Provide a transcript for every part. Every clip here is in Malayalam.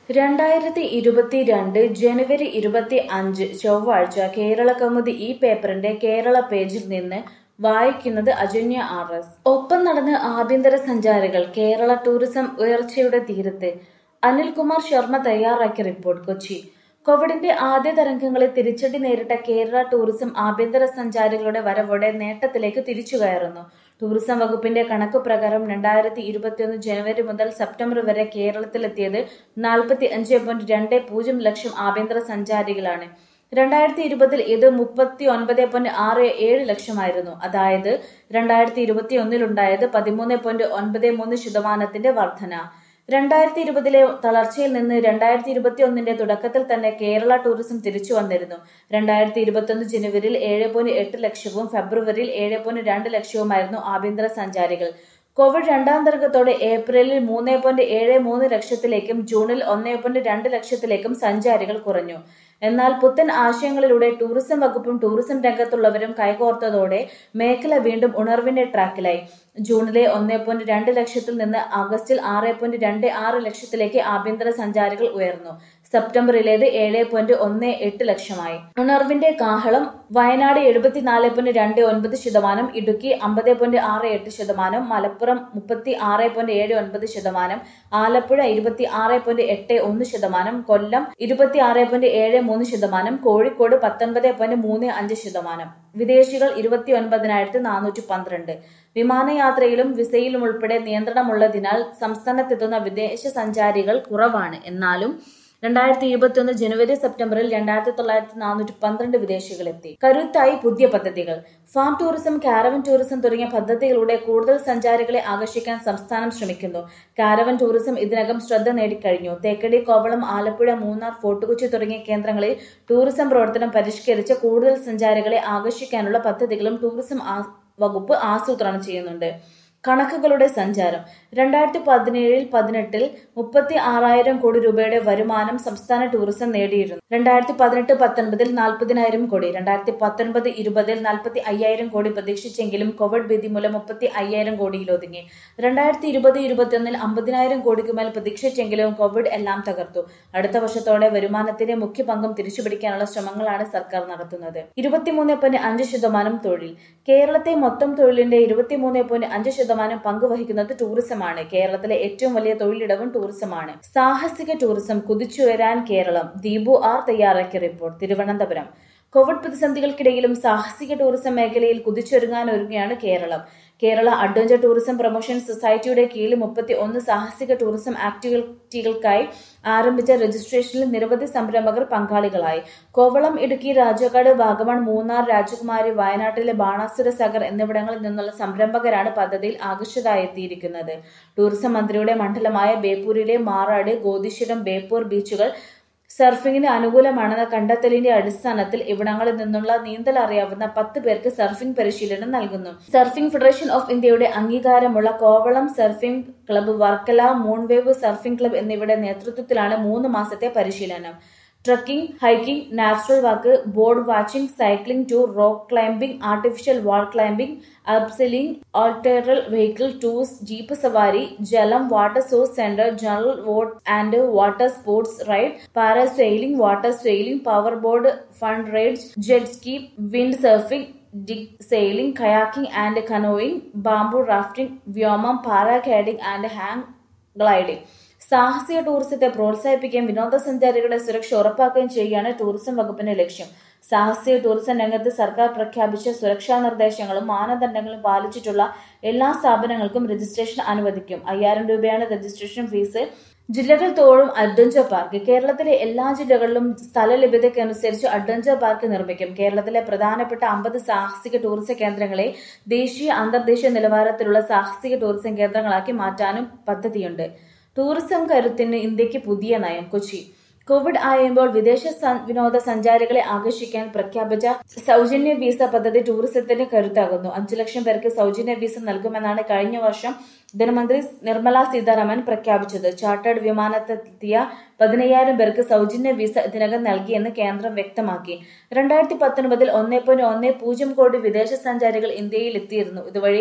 രണ്ടായിരത്തി ഇരുപത്തിരണ്ട് ജനുവരി ഇരുപത്തി അഞ്ച് ചൊവ്വാഴ്ച കേരള കൗമുദി ഈ പേപ്പറിന്റെ കേരള പേജിൽ നിന്ന് വായിക്കുന്നത് അജന്യ ആർ എസ് ഒപ്പം നടന്ന് ആഭ്യന്തര സഞ്ചാരികൾ കേരള ടൂറിസം ഉയർച്ചയുടെ തീരത്ത് അനിൽകുമാർ ശർമ്മ തയ്യാറാക്കിയ റിപ്പോർട്ട് കൊച്ചി കോവിഡിന്റെ ആദ്യ തരംഗങ്ങളിൽ തിരിച്ചടി നേരിട്ട കേരള ടൂറിസം ആഭ്യന്തര സഞ്ചാരികളുടെ വരവോടെ നേട്ടത്തിലേക്ക് തിരിച്ചു കയറുന്നു ടൂറിസം വകുപ്പിന്റെ കണക്ക് പ്രകാരം രണ്ടായിരത്തി ഇരുപത്തിയൊന്ന് ജനുവരി മുതൽ സെപ്റ്റംബർ വരെ കേരളത്തിലെത്തിയത് നാൽപ്പത്തി അഞ്ച് പോയിന്റ് രണ്ട് പൂജ്യം ലക്ഷം ആഭ്യന്തര സഞ്ചാരികളാണ് രണ്ടായിരത്തി ഇരുപതിൽ ഇത് മുപ്പത്തി ഒൻപത് പോയിന്റ് ആറ് ഏഴ് ലക്ഷമായിരുന്നു അതായത് രണ്ടായിരത്തി ഇരുപത്തി ഒന്നിലുണ്ടായത് പതിമൂന്ന് പോയിന്റ് ഒൻപത് മൂന്ന് ശതമാനത്തിന്റെ വർധന രണ്ടായിരത്തി ഇരുപതിലെ തളർച്ചയിൽ നിന്ന് രണ്ടായിരത്തി ഇരുപത്തി ഒന്നിന്റെ തുടക്കത്തിൽ തന്നെ കേരള ടൂറിസം തിരിച്ചു വന്നിരുന്നു രണ്ടായിരത്തി ഇരുപത്തി ജനുവരിയിൽ ഏഴ് പോയിന്റ് എട്ട് ലക്ഷവും ഫെബ്രുവരിയിൽ ഏഴ് പോയിന്റ് രണ്ട് ലക്ഷവുമായിരുന്നു ആഭ്യന്തര സഞ്ചാരികൾ കോവിഡ് രണ്ടാം തരംഗത്തോടെ ഏപ്രിലിൽ മൂന്ന് പോയിന്റ് ഏഴ് മൂന്ന് ലക്ഷത്തിലേക്കും ജൂണിൽ ഒന്ന് പോയിന്റ് രണ്ട് ലക്ഷത്തിലേക്കും സഞ്ചാരികൾ കുറഞ്ഞു എന്നാൽ പുത്തൻ ആശയങ്ങളിലൂടെ ടൂറിസം വകുപ്പും ടൂറിസം രംഗത്തുള്ളവരും കൈകോർത്തതോടെ മേഖല വീണ്ടും ഉണർവിന്റെ ട്രാക്കിലായി ജൂണിലെ ഒന്ന് പോയിന്റ് രണ്ട് ലക്ഷത്തിൽ നിന്ന് ആഗസ്റ്റിൽ ആറ് പോയിന്റ് രണ്ട് ആറ് ലക്ഷത്തിലേക്ക് ആഭ്യന്തര സഞ്ചാരികൾ ഉയർന്നു സെപ്റ്റംബറിലേത് ഏഴ് പോയിന്റ് ഒന്ന് എട്ട് ലക്ഷമായി ഉണർവിന്റെ കാഹളം വയനാട് എഴുപത്തിനാല് പോയിന്റ് രണ്ട് ഒൻപത് ശതമാനം ഇടുക്കി അമ്പത് പോയിന്റ് ആറ് എട്ട് ശതമാനം മലപ്പുറം മുപ്പത്തി ആറ് പോയിന്റ് ഏഴ് ഒൻപത് ശതമാനം ആലപ്പുഴ ഇരുപത്തി ആറ് പോയിന്റ് എട്ട് ഒന്ന് ശതമാനം കൊല്ലം ഇരുപത്തി ആറ് പോയിന്റ് ഏഴ് മൂന്ന് ശതമാനം കോഴിക്കോട് പത്തൊൻപത് പോയിന്റ് മൂന്ന് അഞ്ച് ശതമാനം വിദേശികൾ ഇരുപത്തി ഒൻപതിനായിരത്തി നാനൂറ്റി പന്ത്രണ്ട് വിമാനയാത്രയിലും വിസയിലും ഉൾപ്പെടെ നിയന്ത്രണമുള്ളതിനാൽ സംസ്ഥാനത്തെത്തുന്ന വിദേശ സഞ്ചാരികൾ കുറവാണ് എന്നാലും രണ്ടായിരത്തി ഇരുപത്തിയൊന്ന് ജനുവരി സെപ്റ്റംബറിൽ രണ്ടായിരത്തി തൊള്ളായിരത്തി നാനൂറ്റി പന്ത്രണ്ട് വിദേശികൾ എത്തി കരുത്തായി പുതിയ പദ്ധതികൾ ഫാം ടൂറിസം കാരവൻ ടൂറിസം തുടങ്ങിയ പദ്ധതികളുടെ കൂടുതൽ സഞ്ചാരികളെ ആകർഷിക്കാൻ സംസ്ഥാനം ശ്രമിക്കുന്നു കാരവൻ ടൂറിസം ഇതിനകം ശ്രദ്ധ നേടിക്കഴിഞ്ഞു തേക്കടി കോവളം ആലപ്പുഴ മൂന്നാർ ഫോർട്ടുകൊച്ചി തുടങ്ങിയ കേന്ദ്രങ്ങളിൽ ടൂറിസം പ്രവർത്തനം പരിഷ്കരിച്ച് കൂടുതൽ സഞ്ചാരികളെ ആകർഷിക്കാനുള്ള പദ്ധതികളും ടൂറിസം വകുപ്പ് ആസൂത്രണം ചെയ്യുന്നുണ്ട് കണക്കുകളുടെ സഞ്ചാരം രണ്ടായിരത്തി പതിനേഴിൽ പതിനെട്ടിൽ മുപ്പത്തി ആറായിരം കോടി രൂപയുടെ വരുമാനം സംസ്ഥാന ടൂറിസം നേടിയിരുന്നു രണ്ടായിരത്തി പതിനെട്ട് പത്തൊൻപതിൽ നാൽപ്പതിനായിരം കോടി രണ്ടായിരത്തി പത്തൊൻപത് ഇരുപതിൽ നാൽപ്പത്തി അയ്യായിരം കോടി പ്രതീക്ഷിച്ചെങ്കിലും കോവിഡ് ഭീതി മൂലം മുപ്പത്തി അയ്യായിരം കോടിയിൽ ഒതുങ്ങി രണ്ടായിരത്തി ഇരുപത് ഇരുപത്തിയൊന്നിൽ അമ്പതിനായിരം കോടിക്ക് മേൽ പ്രതീക്ഷിച്ചെങ്കിലും കോവിഡ് എല്ലാം തകർത്തു അടുത്ത വർഷത്തോടെ വരുമാനത്തിന്റെ മുഖ്യ പങ്കും തിരിച്ചുപിടിക്കാനുള്ള ശ്രമങ്ങളാണ് സർക്കാർ നടത്തുന്നത് ഇരുപത്തിമൂന്ന് പോയിന്റ് അഞ്ച് ശതമാനം തൊഴിൽ കേരളത്തെ മൊത്തം തൊഴിലിന്റെ ഇരുപത്തിമൂന്ന് പോയിന്റ് അഞ്ച് ശതമാനം പങ്ക് വഹിക്കുന്നത് ടൂറിസമാണ് കേരളത്തിലെ ഏറ്റവും വലിയ തൊഴിലിടവും ടൂറിസമാണ് സാഹസിക ടൂറിസം കുതിച്ചുയരാൻ കേരളം ദീപു ആർ തയ്യാറാക്കിയ റിപ്പോർട്ട് തിരുവനന്തപുരം കോവിഡ് പ്രതിസന്ധികൾക്കിടയിലും സാഹസിക ടൂറിസം മേഖലയിൽ കുതിച്ചൊരുങ്ങാൻ ഒരുങ്ങുകയാണ് Keralam Kerala adventure tourism promotion സൊസൈറ്റിയുടെ കീഴിൽ മുപ്പത്തി ഒന്ന് സാഹസിക ടൂറിസം ആക്ടിവിറ്റികൾക്കായി ആരംഭിച്ച രജിസ്ട്രേഷനിൽ നിരവധി സംരംഭകർ പങ്കാളികളായി കോവളം ഇടുക്കി രാജാക്കാട് വാഗമൺ മൂന്നാർ രാജകുമാരി വയനാട്ടിലെ ബാണാസുര സാഗർ എന്നിവിടങ്ങളിൽ നിന്നുള്ള സംരംഭകരാണ് പദ്ധതിയിൽ ആകർഷിതരായെത്തിയിരിക്കുന്നത് ടൂറിസം മന്ത്രിയുടെ മണ്ഡലമായ ബേപ്പൂരിലെ മാറാട് ഗോതിശ്വരം ബേപ്പൂർ ബീച്ചുകൾ സർഫിംഗിന് അനുകൂലമാണെന്ന കണ്ടെത്തലിന്റെ അടിസ്ഥാനത്തിൽ ഇവിടങ്ങളിൽ നിന്നുള്ള നീന്തൽ അറിയാവുന്ന പത്ത് പേർക്ക് സർഫിംഗ് പരിശീലനം നൽകുന്നു സർഫിംഗ് ഫെഡറേഷൻ ഓഫ് ഇന്ത്യയുടെ അംഗീകാരമുള്ള Kovalam surfing club Varkala moonwave surfing club എന്നിവയുടെ നേതൃത്വത്തിലാണ് മൂന്ന് മാസത്തെ പരിശീലനം trekking hiking natural walk bird watching cycling tour rock climbing artificial wall climbing abseiling all terrain vehicle tours jeep സവാരി ജലം water source centre general boat and water sports ride parasailing water sailing power board fun rides jet ski wind surfing dinghy sailing kayaking and canoeing bamboo rafting വ്യോമം പാരാഗ്ലൈഡിംഗ് ആൻഡ് ഹാങ് ഗ്ലൈഡിംഗ് സാഹസിക ടൂറിസത്തെ പ്രോത്സാഹിപ്പിക്കുകയും വിനോദസഞ്ചാരികളുടെ സുരക്ഷ ഉറപ്പാക്കുകയും ചെയ്യുകയാണ് ടൂറിസം വകുപ്പിന്റെ ലക്ഷ്യം സാഹസിക ടൂറിസം രംഗത്ത് സർക്കാർ പ്രഖ്യാപിച്ച സുരക്ഷാ നിർദ്ദേശങ്ങളും മാനദണ്ഡങ്ങളും പാലിച്ചിട്ടുള്ള എല്ലാ സ്ഥാപനങ്ങൾക്കും രജിസ്ട്രേഷൻ അനുവദിക്കും അയ്യായിരം രൂപയാണ് രജിസ്ട്രേഷൻ ഫീസ് ജില്ലകൾ തോറും അഡ്വഞ്ചർ പാർക്ക് കേരളത്തിലെ എല്ലാ ജില്ലകളിലും സ്ഥല ലഭ്യതയ്ക്കനുസരിച്ച് അഡ്വഞ്ചർ പാർക്ക് നിർമ്മിക്കും കേരളത്തിലെ പ്രധാനപ്പെട്ട അമ്പത് സാഹസിക ടൂറിസം കേന്ദ്രങ്ങളെ ദേശീയ അന്തർദേശീയ നിലവാരത്തിലുള്ള സാഹസിക ടൂറിസം കേന്ദ്രങ്ങളാക്കി മാറ്റാനും പദ്ധതിയുണ്ട് ടൂറിസം കരുത്തിന് ഇന്ത്യക്ക് പുതിയ നയം കൊച്ചി കോവിഡ് ആയുമ്പോൾ വിദേശ വിനോദസഞ്ചാരികളെ ആകർഷിക്കാൻ പ്രഖ്യാപിച്ച സൗജന്യ വിസ പദ്ധതി ടൂറിസത്തിന് കരുത്താകുന്നു അഞ്ചു ലക്ഷം പേർക്ക് സൗജന്യ വിസ നൽകുമെന്നാണ് കഴിഞ്ഞ വർഷം ധനമന്ത്രി നിർമ്മല സീതാരാമൻ പ്രഖ്യാപിച്ചത് ചാർട്ടേഡ് വിമാനത്തെത്തിയ പതിനയ്യായിരം പേർക്ക് സൗജന്യ വിസ ഇതിനകം നൽകിയെന്ന് കേന്ദ്രം വ്യക്തമാക്കി രണ്ടായിരത്തി പത്തൊൻപതിൽ ഒന്നേ പോയിന്റ് ഒന്നേ പൂജ്യം കോടി വിദേശ സഞ്ചാരികൾ ഇന്ത്യയിൽ എത്തിയിരുന്നു ഇതുവഴി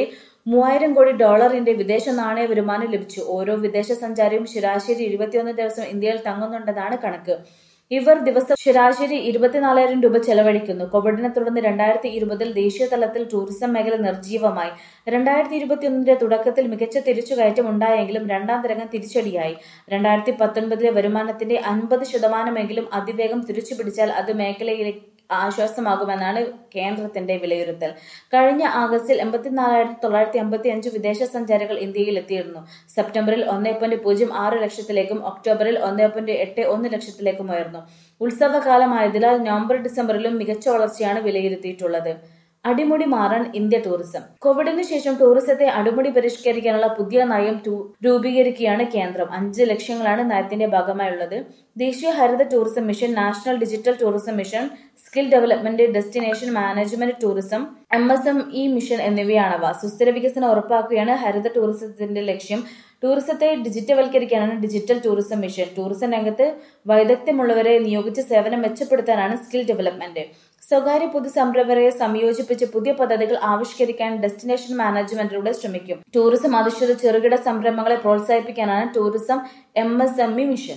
മൂവായിരം കോടി ഡോളറിന്റെ വിദേശ നാണയ വരുമാനം ലഭിച്ചു ഓരോ വിദേശ സഞ്ചാരിയും ശരാശരി ഇരുപത്തിയൊന്ന് ദിവസം ഇന്ത്യയിൽ തങ്ങുന്നുണ്ടെന്നാണ് കണക്ക് ഇവർ ദിവസം ശരാശരി ഇരുപത്തിനാലായിരം രൂപ ചെലവഴിക്കുന്നു കോവിഡിനെ തുടർന്ന് രണ്ടായിരത്തി ഇരുപതിൽ ദേശീയ തലത്തിൽ ടൂറിസം മേഖല നിർജ്ജീവമായി രണ്ടായിരത്തി ഇരുപത്തിയൊന്നിന്റെ തുടക്കത്തിൽ മികച്ച തിരിച്ചുകയറ്റം ഉണ്ടായെങ്കിലും രണ്ടാം തരംഗം തിരിച്ചടിയായി രണ്ടായിരത്തി പത്തൊൻപതിലെ വരുമാനത്തിന്റെ അൻപത് ശതമാനമെങ്കിലും അതിവേഗം തിരിച്ചുപിടിച്ചാൽ അത് മേഖലയിലെ ആശ്വാസമാകുമെന്നാണ് കേന്ദ്രത്തിന്റെ വിലയിരുത്തൽ കഴിഞ്ഞ ആഗസ്റ്റിൽ എൺപത്തിനാലായിരത്തി തൊള്ളായിരത്തി എൺപത്തി അഞ്ച് വിദേശ സഞ്ചാരികൾ ഇന്ത്യയിൽ എത്തിയിരുന്നു സെപ്റ്റംബറിൽ ഒന്നേ പോയിന്റ് പൂജ്യം ആറ് ലക്ഷത്തിലേക്കും ഒക്ടോബറിൽ ഒന്നേ പോയിന്റ് എട്ട് ഒന്ന് ലക്ഷത്തിലേക്കും ഉയർന്നു ഉത്സവകാലമായതിനാൽ നവംബർ ഡിസംബറിലും മികച്ച വളർച്ചയാണ് വിലയിരുത്തിയിട്ടുള്ളത് അടിമുടി മാറാൻ ഇന്ത്യ ടൂറിസം കോവിഡിന് ശേഷം ടൂറിസത്തെ അടിമുടി പരിഷ്കരിക്കാനുള്ള പുതിയ നയം രൂപീകരിക്കുകയാണ് കേന്ദ്രം അഞ്ച് ലക്ഷ്യങ്ങളാണ് നയത്തിന്റെ ഭാഗമായുള്ളത് ദേശീയ ഹരിത tourism mission national digital tourism mission skill development destination management tourism M S M E mission എന്നിവയാണവ സുസ്ഥിര വികസനം ഉറപ്പാക്കുകയാണ് ഹരിത ടൂറിസത്തിന്റെ ലക്ഷ്യം ടൂറിസത്തെ ഡിജിറ്റൽവൽക്കരിക്കാനാണ് ഡിജിറ്റൽ ടൂറിസം മിഷൻ ടൂറിസം രംഗത്ത് വൈദഗ്ധ്യമുള്ളവരെ നിയോഗിച്ച് സേവനം മെച്ചപ്പെടുത്താനാണ് സ്കിൽ ഡെവലപ്മെന്റ് സ്വകാര്യ പൊതു സംരംഭകരെ സംയോജിപ്പിച്ച് പുതിയ പദ്ധതികൾ ആവിഷ്കരിക്കാൻ ഡെസ്റ്റിനേഷൻ മാനേജ്മെന്റിലൂടെ ശ്രമിക്കും ടൂറിസം അധിഷ്ഠിത ചെറുകിട സംരംഭങ്ങളെ പ്രോത്സാഹിപ്പിക്കാനാണ് tourism M S M E mission